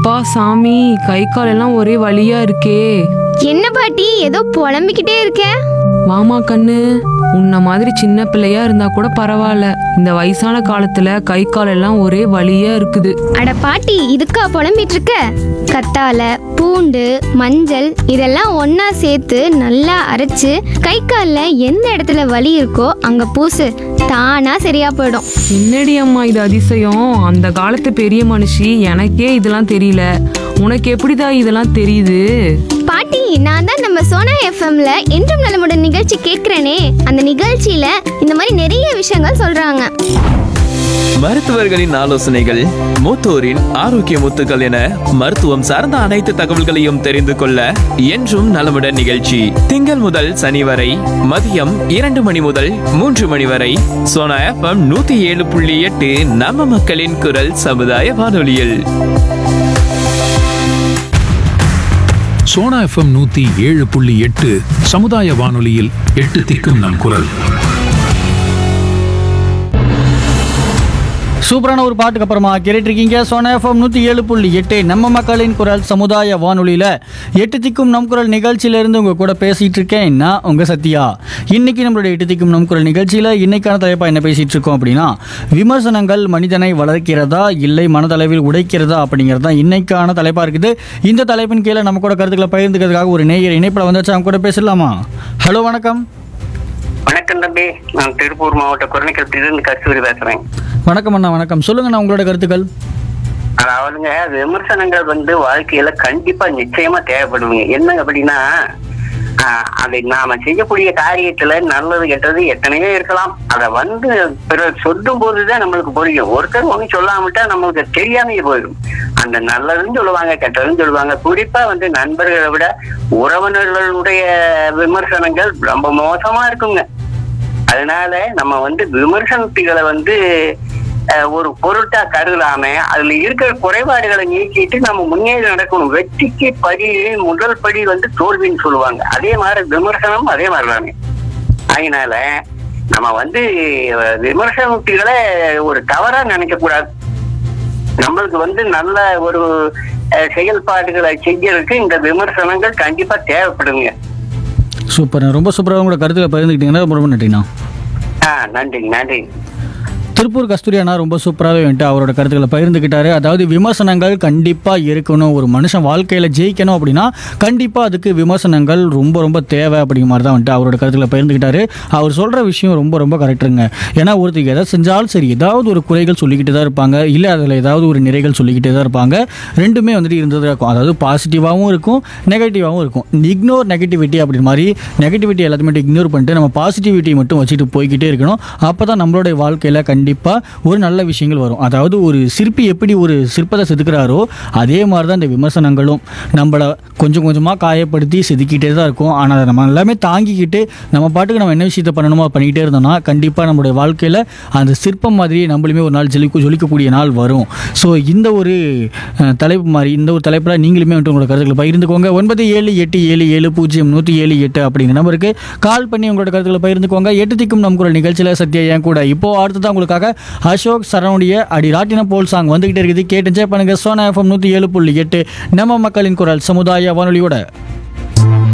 அப்பா சாமி கை கால் எல்லாம் ஒரே வலியா இருக்கே என்ன பாட்டி ஏதோ புலம்பிக்கிட்டே இருக்க வாமா கண்ணு உன்ன மாதிரி சின்ன பிள்ளையா இருந்தா கூட பரவாயில்ல இந்த வயசான காலத்துல கை கால் எல்லாம் ஒரே வலியா இருக்குது அட பாட்டி இதுக்கா புலம்பிட்டு இருக்க கத்தால பூண்டு மஞ்சள் இதெல்லாம் ஒண்ணா சேர்த்து நல்லா அரைச்சு கை காலில் எந்த இடத்துல வலி இருக்கோ அங்க பூசு தானா சரியா போயிடும் என்னடி அம்மா இது அதிசயம் அந்த காலத்து பெரிய மனுஷி எனக்கே இதெல்லாம் தெரியல உனக்கு எப்படிடா இதெல்லாம் தெரியுது பாட்டி நான் தான் நம்ம சோனா எஃப்எம்ல என்றும் நலமுடன் நிகழ்ச்சி கேட்கிறேனே அந்த நிகழ்ச்சியில இந்த மாதிரி நிறைய விஷயங்கள் சொல்றாங்க மருத்துவர்களின் ஆலோசனைகள் மூத்தோரின் ஆரோக்கிய முத்துக்கள் என மருத்துவம் சார்ந்த அனைத்து தகவல்களையும் தெரிந்து கொள்ள என்றும் நலமுடன் நிகழ்ச்சி திங்கள் முதல் சனி வரை மதியம் இரண்டு மணி முதல் மூன்று மணி வரை சோனா எஃப்எம் நூத்தி ஏழு புள்ளி எட்டு நம்ம மக்களின் குரல் சமுதாய வானொலியில் சோனா எஃப்எம் நூத்தி ஏழு புள்ளி எட்டு சமுதாய வானொலியில் எட்டு திக்கும் நம் குரல் சூப்பரான ஒரு பாட்டுக்கு அப்புறமா கேட்டுருக்கீங்க சோனா எஃப்எம் நூற்றி ஏழு புள்ளி எட்டு நம்ம மக்களின் குரல் சமுதாய வானொலியில் எட்டு திக்கும் நம் குரல் நிகழ்ச்சியிலேருந்து உங்கள் கூட பேசிகிட்டு இருக்கேன் நான் உங்கள் சத்யா இன்னைக்கு நம்மளுடைய எட்டு திக்கும் நம் குரல் நிகழ்ச்சியில் இன்னைக்கான தலைப்பாக என்ன பேசிகிட்டு இருக்கோம் அப்படின்னா விமர்சனங்கள் மனிதனை வளர்க்கிறதா இல்லை மனதளவில் உடைக்கிறதா அப்படிங்கிறது தான் இன்னைக்கான தலைப்பாக இருக்குது இந்த தலைப்பின் கீழே நம்ம கூட கருத்துக்களை பகிர்ந்துக்கிறதுக்காக ஒரு நேயர் இணைப்பில் வந்துச்சு அவங்க கூட பேசலாமா ஹலோ வணக்கம் வணக்கம் தம்பி நான் திருப்பூர் மாவட்ட குரணிக்கத்திலிருந்து கஸ்தூரி பேசுறேன் வணக்கம் அண்ணா வணக்கம் சொல்லுங்கண்ணா உங்களோட கருத்துக்கள் அதாவதுங்க விமர்சனங்கள் வந்து வாழ்க்கையில கண்டிப்பா நிச்சயமா தேவைப்படுவீங்க என்ன அப்படின்னா ஆஹ், அதை நாம செய்யக்கூடிய காரியத்துல நல்லது கெட்டது எத்தனையோ இருக்கலாம் அதை வந்து பிறர் சொல்லும் போதுதான் நம்மளுக்கு புரியும் ஒருத்தர் ஒன்றும் சொல்லாமட்டா நம்மளுக்கு தெரியாமையே போயிடும் அந்த நல்லதுன்னு சொல்லுவாங்க கெட்டதுன்னு சொல்லுவாங்க குறிப்பா வந்து நண்பர்களை விட உறவினர்களுடைய விமர்சனங்கள் ரொம்ப மோசமா இருக்குங்க அதனால நம்ம வந்து விமர்சனத்துகளை வந்து அஹ், ஒரு பொருட்டா கருதாம அதுல இருக்கிற குறைபாடுகளை நீக்கிட்டு நம்ம முன்னேறி நடக்கணும் வெற்றிக்கு படி முதல் படி வந்து தோல்வின்னு சொல்லுவாங்க அதே மாதிரி விமர்சனம் அதே மாதிரி தானே அதனால நம்ம வந்து அஹ், விமர்சனத்துகளை ஒரு தவறா நினைக்க கூடாது நம்மளுக்கு வந்து நல்ல ஒரு அஹ், செயல்பாடுகளை செய்யறதுக்கு இந்த விமர்சனங்கள் கண்டிப்பா தேவைப்படுங்க சூப்பர் ரொம்ப சூப்பராக உங்களோட கருத்துக்களை பகிர்ந்துக்கிட்டீங்கன்னா ரொம்ப ரொம்ப நன்றிண்ணா ஆஹ் நன்றி நன்றி திருப்பூர் கஸ்தூரி அண்ணா ரொம்ப சூப்பராகவே வந்துட்டு அவரோட கருத்துக்களை பகிர்ந்துக்கிட்டாரு அதாவது விமர்சனங்கள் கண்டிப்பாக இருக்கணும் ஒரு மனுஷன் வாழ்க்கையில் ஜெயிக்கணும் அப்படின்னா கண்டிப்பாக அதுக்கு விமர்சனங்கள் ரொம்ப ரொம்ப தேவை அப்படிங்கிற மாதிரி தான் வந்துட்டு அவரோட கருத்துக்களை பகிர்ந்துக்கிட்டாரு அவர் சொல்கிற விஷயம் ரொம்ப ரொம்ப கரெக்டுங்க ஏன்னா ஒருத்தருக்கு எதை செஞ்சாலும் சரி ஏதாவது ஒரு குறைகள் சொல்லிக்கிட்டு தான் இருப்பாங்க இல்லை அதில் ஏதாவது ஒரு நிறைகள் சொல்லிக்கிட்டே தான் இருப்பாங்க ரெண்டுமே வந்துட்டு இருந்தது இருக்கும் அதாவது பாசிட்டிவாகவும் இருக்கும் நெகட்டிவாகவும் இருக்கும் இக்னோர் நெகட்டிவிட்டி அப்படின்னு மாதிரி நெகட்டிவிட்டி எல்லாத்தையுமே இக்னோர் பண்ணிட்டு நம்ம பாசிட்டிவிட்டி மட்டும் வச்சுட்டு போய்கிட்டே இருக்கணும் அப்போ தான் நம்மளுடைய வாழ்க்கையில் கண்டிப்பாக ஒரு நல்ல விஷயங்கள் வரும் அதாவது ஒரு சிற்பி எப்படி ஒரு சிற்பத்தை செதுக்குறாரோ அதே மாதிரி தான் இந்த விமர்சனங்களும் நம்மளை கொஞ்சம் கொஞ்சமாக காயப்படுத்தி செதுக்கிட்டே தான் இருக்கும் ஆனால் அதை நம்ம எல்லாமே தாங்கிக்கிட்டு நம்ம பாட்டுக்கு நம்ம என்ன விஷயத்தை பண்ணணுமோ அதை பண்ணிக்கிட்டே இருந்தோம்னா கண்டிப்பாக நம்மளுடைய வாழ்க்கையில் அந்த சிற்பம் மாதிரி நம்மளுமே ஒரு நாள் ஜொலிக்க ஜொலிக்கக்கூடிய நாள் வரும் ஸோ இந்த ஒரு அஹ், தலைப்பு மாதிரி இந்த ஒரு தலைப்பில் நீங்களுமே வந்துட்டு உங்களோட கருத்துக்களை பகிர்ந்துக்கோங்க ஒன்பது ஏழு எட்டு ஏழு ஏழு பூஜ்ஜியம் நூற்றி ஏழு எட்டு அப்படிங்கிற நம்பருக்கு கால் பண்ணி உங்களோட கருத்துக்களை பகிர்ந்துக்கோங்க எட்டு திக்கும் நம் குரல் நிகழ்ச்சியில் சத்யா என் கூட இப்போ அடுத்ததான் உங்களுக்காக அசோக் சரவணுடைய அடி ராட்டின போல் சாங் வந்துகிட்டே இருக்குது கேட்டு என்ஜாய் பண்ணுங்க சோனா எஃப்எம் நூற்றி ஏழு புள்ளி எட்டு நம்ம மக்களின் குரல் சமுதாய வானொலியோட